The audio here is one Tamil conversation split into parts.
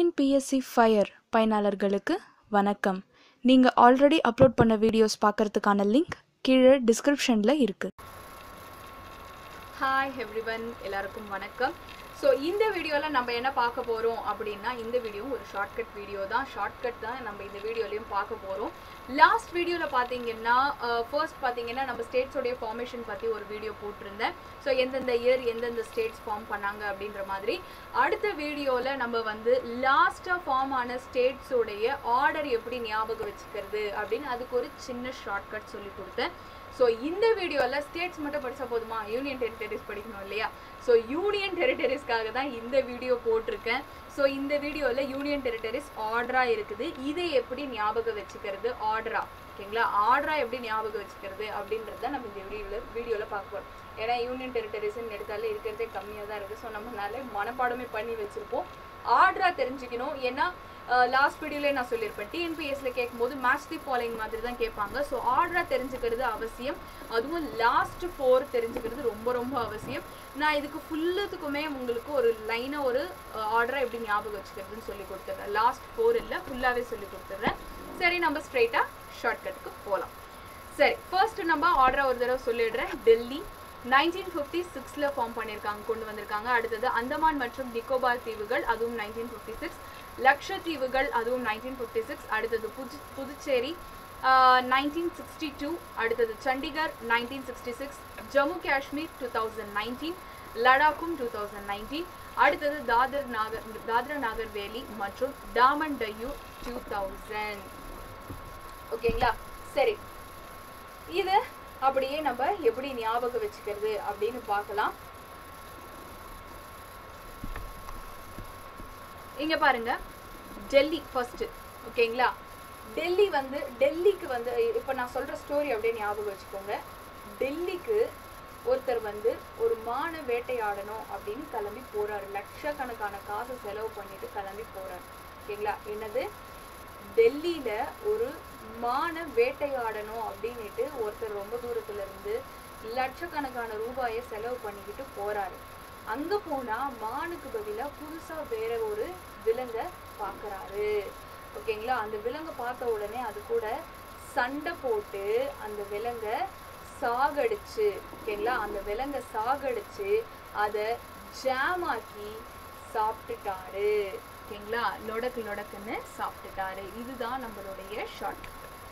டிஎன்பிஎஸ்சி ஃபயர் பயனாளர்களுக்கு வணக்கம் நீங்கள் ஆல்ரெடி அப்லோட் பண்ண வீடியோஸ் பார்க்கறதுக்கான லிங்க் கீழே டிஸ்கிரிப்ஷனில் இருக்குது ஹாய் எவ்ரிவன் எல்லாருக்கும் வணக்கம் ஸோ இந்த வீடியோவில் நம்ம என்ன பார்க்க போகிறோம் அப்படின்னா இந்த வீடியோ ஒரு ஷார்ட்கட் வீடியோ தான் ஷார்ட்கட் தான் நம்ம இந்த வீடியோலையும் பார்க்க போகிறோம் லாஸ்ட் வீடியோவில் பார்த்தீங்கன்னா ஃபர்ஸ்ட் பார்த்தீங்கன்னா நம்ம ஸ்டேட்ஸோடைய ஃபார்மேஷன் பற்றி ஒரு வீடியோ போட்டிருந்தேன் ஸோ எந்தெந்த இயர் எந்தெந்த ஸ்டேட்ஸ் ஃபார்ம் பண்ணாங்க அப்படின்ற மாதிரி அடுத்த வீடியோவில் நம்ம வந்து லாஸ்ட்டாக ஃபார்ம் ஆன ஸ்டேட்ஸோடைய ஆர்டர் எப்படி ஞாபகம் வச்சுக்கிறது அப்படின்னு அதுக்கு ஒரு சின்ன ஷார்ட்கட் சொல்லி கொடுத்தேன் ஸோ இந்த வீடியோவில் ஸ்டேட்ஸ் மட்டும் படித்தா போதுமா யூனியன் டெரிட்டரிஸ் படிக்கணும் இல்லையா ஸோ யூனியன் டெரிட்டரிஸ்க்காக தான் இந்த வீடியோ போட்டிருக்கேன் ஸோ இந்த வீடியோவில் யூனியன் டெரிட்டரிஸ் ஆர்டராக இருக்குது இதை எப்படி ஞாபகம் வச்சுக்கிறது ஆர்டரா ஓகேங்களா ஆர்டரா எப்படி ஞாபகம் வச்சுக்கிறது அப்படின்றத நம்ம இந்த வீடியோவில் வீடியோவில் பார்க்க போகிறோம் ஏன்னா யூனியன் டெரிட்டரிஸ்ன்னு எடுத்தாலே இருக்கிறதே கம்மியாக தான் இருக்குது ஸோ நம்மளால மனப்பாடமே பண்ணி வச்சுருப்போம் ஆர்டரா தெரிஞ்சுக்கணும் ஏன்னா லாஸ்ட் வீடியோலேயே நான் சொல்லியிருப்பேன் டிஎன்பிஎஸ்ல கேட்கும்போது மேட்ச் தி ஃபாலோயிங் மாதிரி தான் கேட்பாங்க ஸோ ஆர்டராக தெரிஞ்சுக்கிறது அவசியம் அதுவும் லாஸ்ட் ஃபோர் தெரிஞ்சுக்கிறது ரொம்ப ரொம்ப அவசியம் நான் இதுக்கு ஃபுல்லுத்துக்குமே உங்களுக்கு ஒரு லைனாக ஒரு ஆர்டராக எப்படி ஞாபகம் வச்சுக்கிறதுன்னு சொல்லி கொடுத்துட்றேன் லாஸ்ட் ஃபோர் இல்லை ஃபுல்லாகவே சொல்லி கொடுத்துட்றேன் சரி நம்ம ஸ்ட்ரைட்டாக ஷார்ட்கட்டுக்கு போகலாம் சரி ஃபர்ஸ்ட் நம்ம ஆர்டராக ஒரு தடவை சொல்லிடுறேன் டெல்லி நைன்டீன் ஃபிஃப்டி சிக்ஸில் ஃபார்ம் பண்ணியிருக்காங்க கொண்டு வந்திருக்காங்க அடுத்தது அந்தமான் மற்றும் நிக்கோபார் தீவுகள் அதுவும் நைன்டீன் ஃபிஃப்டி சிக்ஸ் லக்ஷத்தீவுகள் அதுவும் நைன்டீன் ஃபிஃப்டி சிக்ஸ் அடுத்தது புது புதுச்சேரி நைன்டீன் சிக்ஸ்டி டூ அடுத்தது Chandigarh nineteen sixty six Jammu Kashmir two thousand nineteen லடாக்கும் டூ தௌசண்ட் நைன்டீன் அடுத்தது தாதர் நாகர் தாத்ரா நாகர் வேலி மற்றும் டாமன் டையூ டூ தௌசண்ட் ஓகேங்களா சரி இது அப்படியே நம்ம எப்படி ஞாபகம் வச்சுக்கிறது அப்படின்னு பார்க்கலாம் இங்க பாருங்க டெல்லி ஃபர்ஸ்ட் ஓகேங்களா டெல்லி வந்து டெல்லிக்கு வந்து இப்போ நான் சொல்ற ஸ்டோரி அப்படியே ஞாபகம் வச்சுக்கோங்க டெல்லிக்கு ஒருத்தர் வந்து ஒரு மான வேட்டையாடணும் அப்படின்னு கிளம்பி போறாரு லட்சக்கணக்கான காசு செலவு பண்ணிட்டு கிளம்பி போறாரு ஓகேங்களா என்னது டெல்லியில ஒரு மான வேட்டையாடணும் அப்படின்னுட்டு ஒருத்தர் ரொம்ப தூரத்துல இருந்து லட்சக்கணக்கான ரூபாயை செலவு பண்ணிக்கிட்டு போறாரு அங்க போனா மானுக்கு பதிலா புதுசா வேற ஒரு விலங்கை பாக்குறாரு ஓகேங்களா அந்த விலங்கை பார்த்த உடனே அது கூட சண்டை போட்டு அந்த விலங்கை சாகடிச்சு ஓகேங்களா அந்த விலங்கை சாகடிச்சு அதை ஜாம் ஆக்கி சாப்பிட்டுட்டாரு ஓகேங்களா லொடக்கு லொடக்குன்னு சாப்பிட்டுட்டாரு இதுதான் நம்மளுடைய ஷார்ட்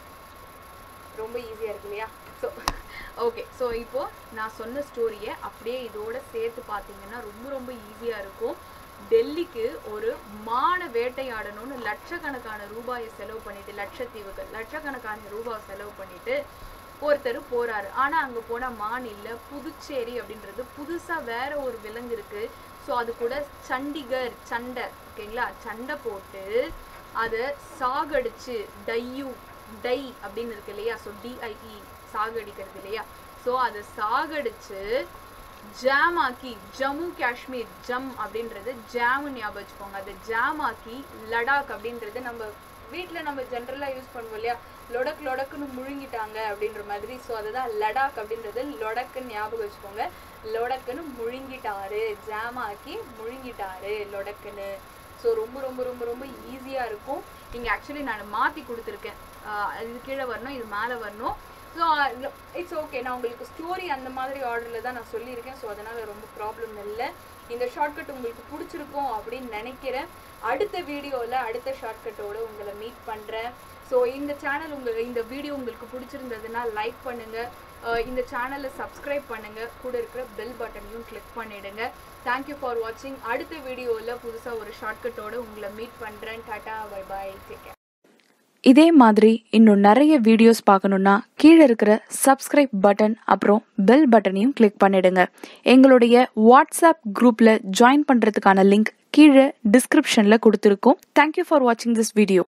ரொம்ப ஈஸியாக இருக்கு இல்லையா ஸோ ஓகே ஸோ இப்போ நான் சொன்ன ஸ்டோரியை அப்படியே இதோட சேர்த்து பார்த்தீங்கன்னா ரொம்ப ரொம்ப ஈஸியாக இருக்கும் டெல்லிக்கு ஒரு மான வேட்டையாடணும்னு லட்சக்கணக்கான ரூபாயை செலவு பண்ணிட்டு லட்சத்தீவுகள் லட்சக்கணக்கான ரூபாய் செலவு பண்ணிட்டு ஒருத்தர் போறாரு ஆனா அங்க போனா மான் இல்ல புதுச்சேரி அப்படின்றது புதுசா வேற ஒரு விலங்கு இருக்கு ஸோ அது கூட சண்டிகர் சண்டை ஓகேங்களா சண்டை போட்டு அதை சாகடிச்சு டையூ டை அப்படின்னு இருக்கு இல்லையா ஸோ டிஐஇ சாகடிக்கிறது இல்லையா ஸோ அதை சாகடிச்சு ஜாம் ஆக்கி ஜம்மு காஷ்மீர் ஜம் அப்படின்றது ஜாமு ஞாபகம் வச்சுக்கோங்க அதை ஜாம் ஆக்கி லடாக் அப்படின்றது நம்ம வீட்டில் நம்ம ஜென்ரலாக யூஸ் பண்ணுவோம் இல்லையா லொடக் லொடக்குன்னு முழுங்கிட்டாங்க அப்படின்ற மாதிரி ஸோ அதுதான் லடாக் அப்படின்றது லொடக்குன்னு ஞாபகம் வச்சுக்கோங்க லொடக்குன்னு முழுங்கிட்டாரு ஜாம் ஆக்கி முழுங்கிட்டாரு லொடக்குன்னு ஸோ ரொம்ப ரொம்ப ரொம்ப ரொம்ப ஈஸியாக இருக்கும் இங்கே ஆக்சுவலி நான் மாற்றி கொடுத்துருக்கேன் இது கீழே வரணும் இது மேலே வரணும் ஸோ இட்ஸ் ஓகே நான் உங்களுக்கு ஸ்டோரி அந்த மாதிரி ஆர்டரில் தான் நான் சொல்லியிருக்கேன் ஸோ அதனால் ரொம்ப ப்ராப்ளம் இல்லை இந்த ஷார்ட்கட் உங்களுக்கு பிடிச்சிருக்கும் அப்படின்னு நினைக்கிறேன் அடுத்த வீடியோவில் அடுத்த ஷார்ட்கட்டோடு உங்களை மீட் பண்ணுறேன் ஸோ இந்த சேனல் உங்கள் இந்த வீடியோ உங்களுக்கு பிடிச்சிருந்ததுன்னா லைக் பண்ணுங்கள் இந்த சேனலை சப்ஸ்கிரைப் பண்ணுங்கள் கூட இருக்கிற பெல் பட்டனையும் கிளிக் பண்ணிவிடுங்க தேங்க்யூ ஃபார் வாட்சிங் அடுத்த வீடியோவில் புதுசாக ஒரு ஷார்ட்கட்டோடு உங்களை மீட் பண்ணுறேன் tata bye bye take care இதே மாதிரி இன்னும் நிறைய வீடியோஸ் பார்க்கணுன்னா கீழே இருக்கிற சப்ஸ்கிரைப் பட்டன் அப்புறம் பெல் பட்டனையும் கிளிக் பண்ணிடுங்க எங்களுடைய வாட்ஸ்அப் குரூப்பில் ஜாயின் பண்ணுறதுக்கான லிங்க் கீழே டிஸ்கிரிப்ஷனில் கொடுத்துருக்கோம் தேங்க்யூ ஃபார் வாட்சிங் திஸ் வீடியோ